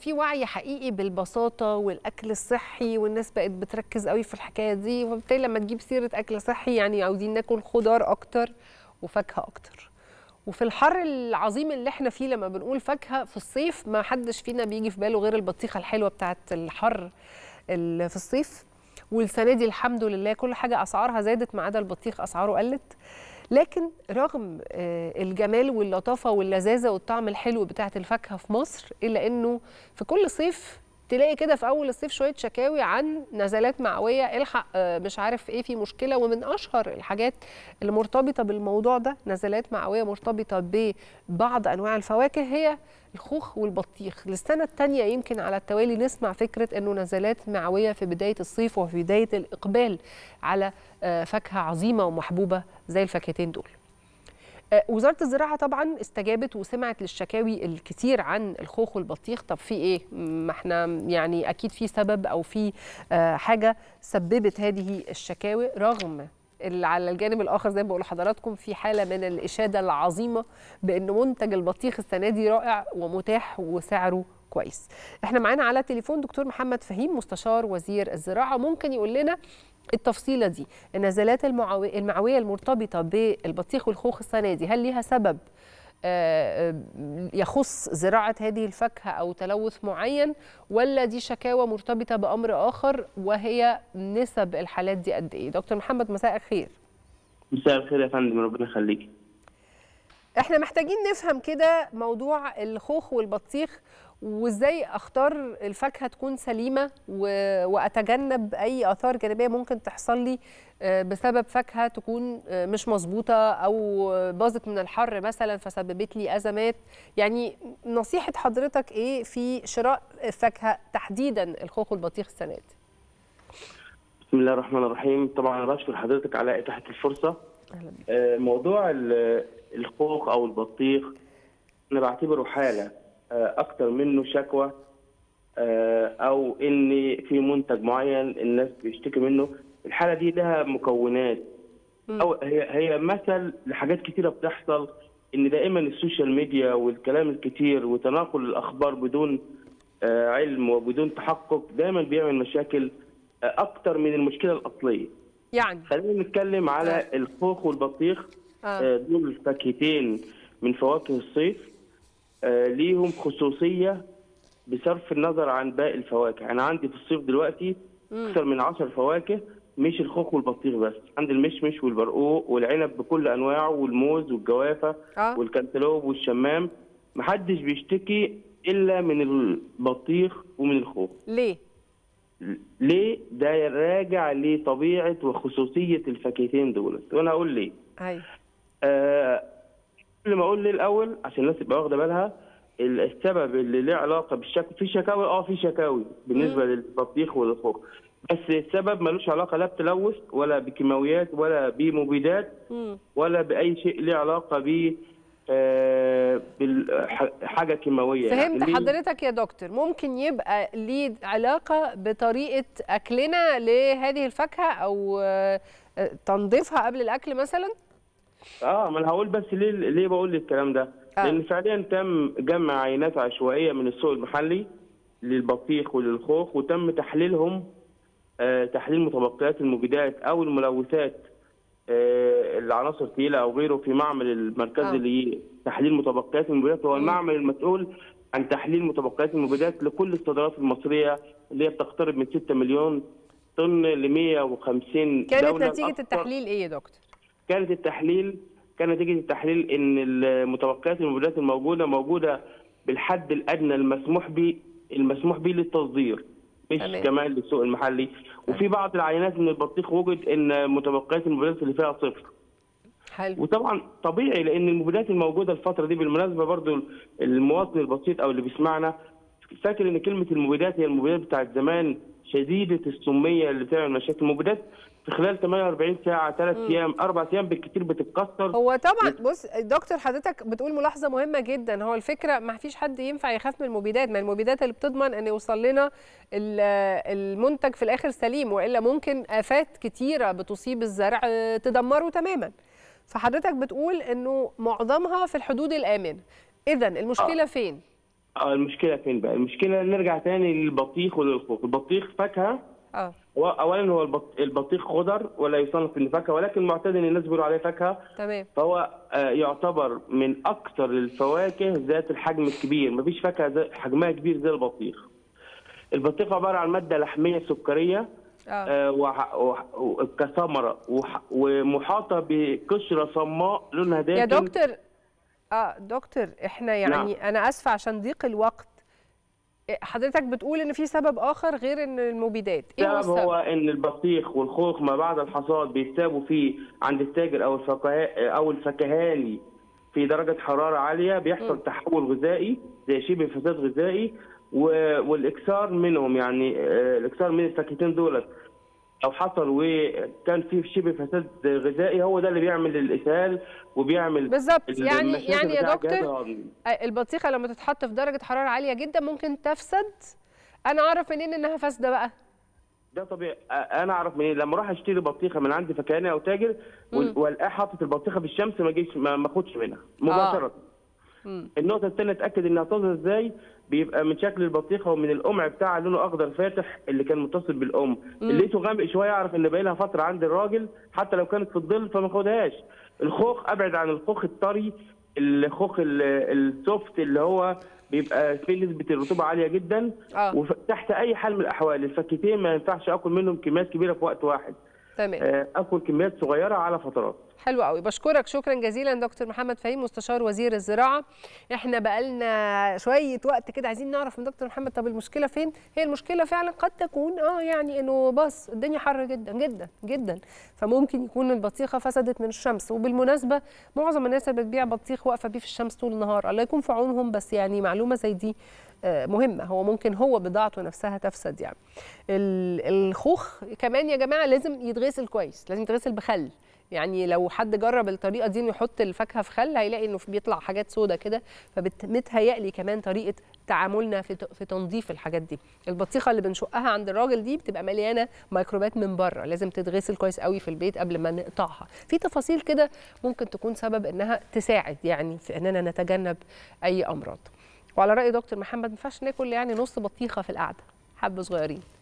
في وعي حقيقي بالبساطه والاكل الصحي والناس بقت بتركز قوي في الحكايه دي وبالتالي لما تجيب سيره اكل صحي يعني عاوزين ناكل خضار اكتر وفاكهه اكتر وفي الحر العظيم اللي احنا فيه لما بنقول فاكهه في الصيف ما حدش فينا بيجي في باله غير البطيخه الحلوه بتاعه الحر اللي في الصيف والسنه دي الحمد لله كل حاجه اسعارها زادت ما عدا البطيخ اسعاره قلت لكن رغم الجمال واللطافه واللذاذه والطعم الحلو بتاعه الفاكهه في مصر الا انه في كل صيف تلاقي كده في اول الصيف شويه شكاوي عن نزلات معويه الحق مش عارف ايه في مشكله ومن اشهر الحاجات اللي مرتبطه بالموضوع ده نزلات معويه مرتبطه ببعض انواع الفواكه هي الخوخ والبطيخ للسنه الثانيه يمكن على التوالي نسمع فكره انه نزلات معويه في بدايه الصيف وفي بدايه الاقبال على فاكهه عظيمه ومحبوبه زي الفاكهتين دول وزاره الزراعه طبعا استجابت وسمعت للشكاوي الكتير عن الخوخ والبطيخ طب في ايه ما احنا يعني اكيد في سبب او في حاجه سببت هذه الشكاوي رغم اللي على الجانب الاخر زي ما بقول لحضراتكم في حاله من الاشاده العظيمه بان منتج البطيخ السنه دي رائع ومتاح وسعره كويس احنا معانا على تليفون دكتور محمد فهيم مستشار وزير الزراعه ممكن يقول لنا التفصيله دي النزلات المعويه المرتبطه بالبطيخ والخوخ السنه دي هل ليها سبب يخص زراعه هذه الفاكهه او تلوث معين ولا دي شكاوى مرتبطه بامر اخر وهي نسب الحالات دي قد ايه دكتور محمد مساء الخير مساء الخير يا فندم ربنا يخليكي احنا محتاجين نفهم كده موضوع الخوخ والبطيخ وازاي اختار الفاكهه تكون سليمه و... واتجنب اي اثار جانبيه ممكن تحصل لي بسبب فاكهه تكون مش مظبوطه او باظت من الحر مثلا فسببت لي ازمات يعني نصيحه حضرتك ايه في شراء الفاكهه تحديدا الخوخ والبطيخ السنه دي بسم الله الرحمن الرحيم طبعا بشكر حضرتك على اتاحه الفرصه موضوع الخوخ او البطيخ انا بعتبره حاله اكتر منه شكوى او ان في منتج معين الناس بيشتكي منه الحاله دي لها مكونات او هي هي مثل لحاجات كتيره بتحصل ان دائما السوشيال ميديا والكلام الكتير وتناقل الاخبار بدون علم وبدون تحقق دايما بيعمل مشاكل اكتر من المشكله الاصليه يعني خلينا نتكلم على آه. الخوخ والبطيخ آه. دول فاكهتين من فواكه الصيف آه ليهم خصوصيه بصرف النظر عن باقي الفواكه انا عندي في الصيف دلوقتي اكثر من 10 فواكه مش الخوخ والبطيخ بس عندي المشمش والبرقوق والعنب بكل انواعه والموز والجوافه آه. والكنتالوب والشمام محدش بيشتكي الا من البطيخ ومن الخوخ ليه ليه ده راجع لطبيعه وخصوصيه الفاكهتين دولت وانا اقول ليه ايوه آه قبل ما اقول ليه الاول عشان الناس تبقى واخده بالها السبب اللي له علاقه بالشكوى في شكاوي اه في شكاوي بالنسبه للبطيخ والخوخ بس السبب ملوش علاقه لا بتلوث ولا بكيماويات ولا بمبيدات ولا باي شيء له علاقه ب آه حاجه كيماويه فهمت يعني حضرتك يا دكتور ممكن يبقى ليه علاقه بطريقه اكلنا لهذه الفاكهه او تنظيفها قبل الاكل مثلا اه ما انا هقول بس ليه ليه بقول الكلام ده آه. لان فعليا تم جمع عينات عشوائيه من السوق المحلي للبطيخ وللخوخ وتم تحليلهم آه تحليل متبقيات المبيدات او الملوثات آه العناصر الثقيله او غيره في معمل المركزي لتحليل متبقيات المبيدات وهو المعمل المسؤول عن تحليل متبقيات المبيدات لكل الصادرات المصريه اللي هي بتقترب من 6 مليون طن ل 150 كانت دوله نتيجه أكثر. التحليل ايه يا دكتور؟ كانت التحليل كان نتيجه التحليل ان متبقيات المبيدات الموجوده موجوده بالحد الادنى المسموح به المسموح به للتصدير مش أمين. كمان للسوق المحلي وفي بعض العينات من البطيخ وجد ان متبقيات المبيدات اللي فيها صفر حلو وطبعا طبيعي لان المبيدات الموجوده الفتره دي بالمناسبه برضو المواطن البسيط او اللي بيسمعنا فاكر ان كلمه المبيدات هي المبيدات بتاعت زمان شديده السميه اللي بتعمل مشاكل المبيدات في خلال 48 ساعه ثلاث ايام اربع ايام بالكثير بتتكسر هو طبعا بص دكتور حضرتك بتقول ملاحظه مهمه جدا هو الفكره ما فيش حد ينفع يخاف من المبيدات ما المبيدات اللي بتضمن ان يوصل لنا المنتج في الاخر سليم والا ممكن افات كتيره بتصيب الزرع تدمره تماما فحضرتك بتقول انه معظمها في الحدود الامنه اذا المشكله آه. فين اه المشكله فين بقى المشكله نرجع تاني للبطيخ وللخوخ البطيخ فاكهه اه هو اولا هو البط- البطيخ خضر ولا يصنف انه فاكهه ولكن معتاد ان الناس بيقولوا عليه فاكهه تمام فهو آه، يعتبر من اكثر الفواكه ذات الحجم الكبير مفيش فاكهه ذات- حجمها كبير زي البطيخ البطيخ عباره عن ماده لحميه سكريه اه آه، وح- وح- و- كثمره وح- ومحاطه بقشره صماء لونها داكن يا دكتور اه دكتور احنا يعني انا اسفه عشان ضيق الوقت إيه، حضرتك بتقول ان في سبب اخر غير ان المبيدات ايه هو السبب السبب هو ان البطيخ والخوخ ما بعد الحصاد بيتسابوا فيه عند التاجر او الفكهاني او الفكهاني في درجه حراره عاليه بيحصل تحول غذائي زي شبه فساد غذائي و- والاكثار منهم يعني آه، الاكثار من الفاكهتين دولت لو حصل وكان في شبه فساد غذائي هو ده اللي بيعمل الاسهال وبيعمل بالظبط ال- يعني المشاكل يعني يا بتاع الجهاز دكتور الهضمي. آه، البطيخه لما تتحط في درجه حراره عاليه جدا ممكن تفسد انا اعرف منين انها فاسده بقى ده طبيعي أ- انا اعرف منين لما اروح اشتري بطيخه من عند فكهاني او تاجر وال- والاقيه حاطط البطيخه في الشمس ما اجيش ما ما اخدش منها مباشره مم. النقطه الثانيه اتاكد انها طازه ازاي بيبقى من شكل البطيخه ومن القمع بتاعها لونه اخضر فاتح اللي كان متصل بالام اللي لقيته غامق شويه اعرف ان باقي لها فتره عند الراجل حتى لو كانت في الظل فما اخدهاش الخوخ ابعد عن الخوخ الطري الخوخ ال- السوفت اللي هو بيبقى فيه نسبه الرطوبه عاليه جدا اه وتحت اي حال من الاحوال الفكتين ما ينفعش اكل منهم كميات كبيره في وقت واحد تمام آه، اكل كميات صغيره على فترات حلو قوي بشكرك شكرا جزيلا دكتور محمد فهيم مستشار وزير الزراعه احنا بقالنا شويه وقت كده عايزين نعرف من دكتور محمد طب المشكله فين هي المشكله فعلا قد تكون اه يعني انه بص الدنيا حر جدا جدا جدا فممكن يكون البطيخه فسدت من الشمس وبالمناسبه معظم الناس اللي بتبيع بطيخ واقفه بيه في الشمس طول النهار الله يكون في عونهم بس يعني معلومه زي دي آه، مهمه هو ممكن هو بضاعته نفسها تفسد يعني ال- الخوخ كمان يا جماعه لازم يتغسل كويس لازم يتغسل بخل يعني لو حد جرب الطريقه دي انه يحط الفاكهه في خل هيلاقي انه بيطلع حاجات سودا كده فمتهيألي كمان طريقه تعاملنا في ت- في تنظيف الحاجات دي البطيخه اللي بنشقها عند الراجل دي بتبقى مليانه ميكروبات من بره لازم تتغسل كويس قوي في البيت قبل ما نقطعها في تفاصيل كده ممكن تكون سبب انها تساعد يعني في اننا نتجنب اي امراض وعلى راي دكتور محمد ما ينفعش ناكل يعني نص بطيخه في القعده حبه صغيرين